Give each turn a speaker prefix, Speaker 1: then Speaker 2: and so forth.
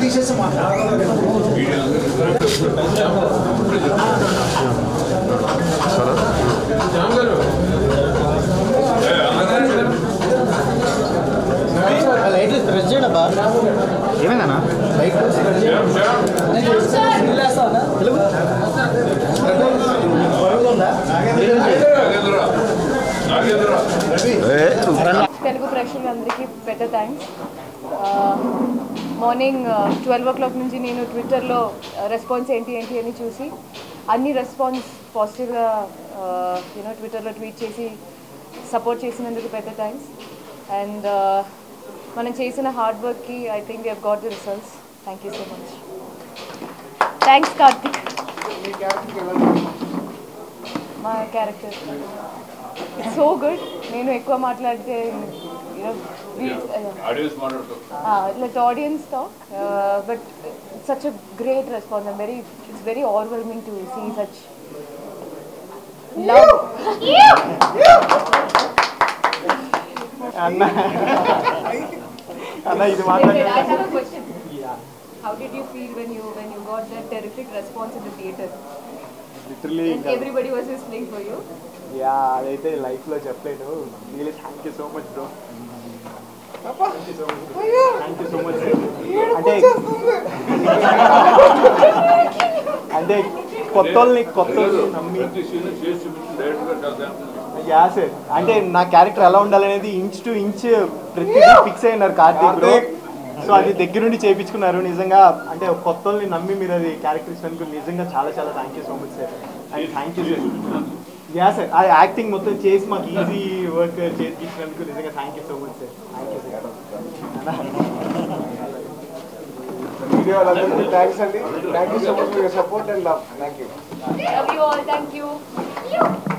Speaker 1: తీసేసి మాట్లాడాలి light press చేయండి బా
Speaker 2: ఏమైందన్నా
Speaker 1: లైట్
Speaker 3: తెలుగు ప్రేక్షకులందరికీ పెద్ద thanks morning twelve o'clock నుంచి నేను ట్విట్టర్లో రెస్పాన్స్ ఏంటి ఏంటి అని చూసి అన్ని రెస్పాన్స్ పాజిటివ్గా యూనో ట్విట్టర్లో ట్వీట్ చేసి సపోర్ట్ చేసినందుకు పెద్ద థ్యాంక్స్ అండ్ మనం చేసిన హార్డ్ వర్క్కి I think we have got the results thank you so much thanks Karthik మా క్యారెక్టర్ సో గుడ్ నేను ఎక్కువ మాట్లాడితే like audience talk but such a great response I'm very it's very overwhelming to see such love
Speaker 2: అన్న అన్న ఇది
Speaker 3: I
Speaker 2: మాట్లాడి
Speaker 3: have a question. How did you feel when you when you got that terrific response in the theater?
Speaker 2: Literally
Speaker 3: And everybody was listening for you.
Speaker 2: Yeah అదైతే లైఫ్లో చెప్పలేను really thank you so much bro thank you so much అంటే అంటే కొత్త వాళ్ళని కొత్త వాళ్ళని నమ్మి యా సార్ అంటే నా క్యారెక్టర్ ఎలా ఉండాలనేది ఇంచ్ టు ఇంచ్ ప్రతిదీ ఫిక్స్ అయినారు కార్తీక్ బ్రో సో అది దగ్గరుండి చేయించుకున్నారు నిజంగా అంటే కొత్త వాళ్ళని నమ్మి మీరు అది క్యారెక్టర్ ఇచ్చినందుకు నిజంగా చాలా చాలా thank you so much sir and thank you sir yeah sir ఆ యాక్టింగ్ మొత్తం చేసి మాకు ఈజీ వర్క్ చేయించినందుకు నిజంగా thank you so much sir thank you sir
Speaker 4: media వాళ్ళందరికీ థ్యాంక్స్ అండి thank you so much for your support and love thank you
Speaker 3: Love you all. Thank you.